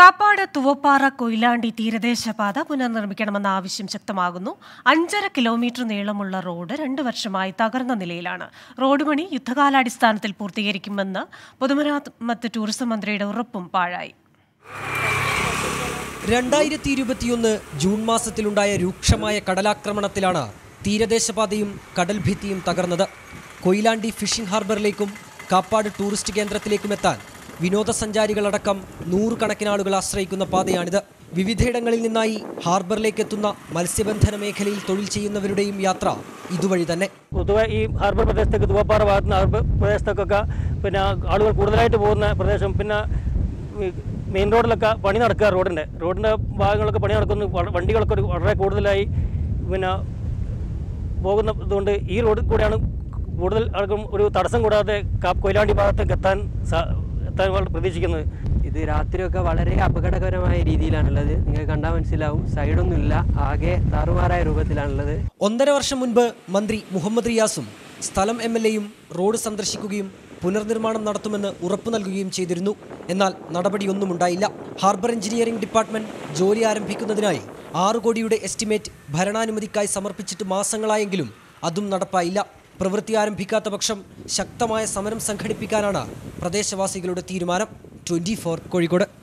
കാപ്പാട് തുവപ്പാറ കൊയിലാണ്ടി തീരദേശപാത പുനർനിർമ്മിക്കണമെന്ന ആവശ്യം ശക്തമാകുന്നു അഞ്ചര കിലോമീറ്റർ നീളമുള്ള റോഡ് രണ്ട് വർഷമായി തകർന്ന നിലയിലാണ് റോഡ് പണി യുദ്ധകാലാടിസ്ഥാനത്തിൽ പൂർത്തീകരിക്കുമെന്ന് പൊതുമരാമത്ത് ടൂറിസം മന്ത്രിയുടെ ഉറപ്പും പാഴായി രണ്ടായിരത്തി ഇരുപത്തിയൊന്ന് ജൂൺ മാസത്തിലുണ്ടായ രൂക്ഷമായ കടലാക്രമണത്തിലാണ് തീരദേശപാതയും കടൽഭിത്തിയും തകർന്നത് കൊയിലാണ്ടി ഫിഷിംഗ് ഹാർബറിലേക്കും കാപ്പാട് ടൂറിസ്റ്റ് കേന്ദ്രത്തിലേക്കും എത്താൻ വിനോദസഞ്ചാരികളടക്കം നൂറുകണക്കിന് ആളുകൾ ആശ്രയിക്കുന്ന പാതയാണിത് വിവിധയിടങ്ങളിൽ നിന്നായി ഹാർബറിലേക്ക് എത്തുന്ന മത്സ്യബന്ധന മേഖലയിൽ തൊഴിൽ ചെയ്യുന്നവരുടെയും യാത്ര ഇതുവഴി തന്നെ പൊതുവെ ഈ ഹാർബർ പ്രദേശത്തേക്ക് തുവപ്പാറ ഭാഗത്ത് നിന്ന് ഹാർബർ പ്രദേശത്തേക്കൊക്കെ പിന്നെ ആളുകൾ കൂടുതലായിട്ട് പോകുന്ന പ്രദേശം പിന്നെ ഈ മെയിൻ റോഡിലൊക്കെ പണി നടക്കുക റോഡിൻ്റെ റോഡിൻ്റെ ഭാഗങ്ങളൊക്കെ പണി നടക്കുന്നു വ- വണ്ടികളൊക്കെ ഒരു വളരെ കൂടുതലായി പിന്നെ പോകുന്നതുകൊണ്ട് ഈ റോഡിൽ കൂടെയാണ് കൂടുതൽ ആൾക്കും ഒരു തടസ്സം കൂടാതെ കാ- കൊയിലാണ്ടി ഭാഗത്തേക്ക് എത്താൻ സാ- എത്താൻ വളരെ പ്രതീക്ഷിക്കുന്നത് ഇത് രാത്രിയൊക്കെ വളരെ അപകടകരമായ രീതിയിലാണുള്ളത് നിങ്ങൾക്ക് കണ്ടാൽ മനസ്സിലാവും സൈഡൊന്നുമില്ല ആകെ താറുമാറായ രൂപത്തിലാണുള്ളത് ഒന്നര വർഷം മുൻപ് മന്ത്രി മുഹമ്മദ് റിയാസും സ്ഥലം എം എൽ എയും റോഡ് സന്ദർശിക്കുകയും പുനർനിർമ്മാണം നടത്തുമെന്ന് ഉറപ്പു നൽകുകയും ചെയ്തിരുന്നു എന്നാൽ നടപടിയൊന്നും ഉണ്ടായില്ല ഹാർബർ എഞ്ചിനീയറിംഗ് ഡിപ്പാർട്ട്മെന്റ് ജോലി ആരംഭിക്കുന്നതിനായി ആറ് കോടിയുടെ എസ്റ്റിമേറ്റ് ഭരണാനുമതിക്കായി സമർപ്പിച്ചിട്ട് മാസങ്ങളായെങ്കിലും അതും നടപ്പായില്ല പ്രവൃത്തി ആരംഭിക്കാത്ത പക്ഷം ശക്തമായ സമരം സംഘടിപ്പിക്കാനാണ് പ്രദേശവാസികളുടെ തീരുമാനം ട്വന്റി കോഴിക്കോട്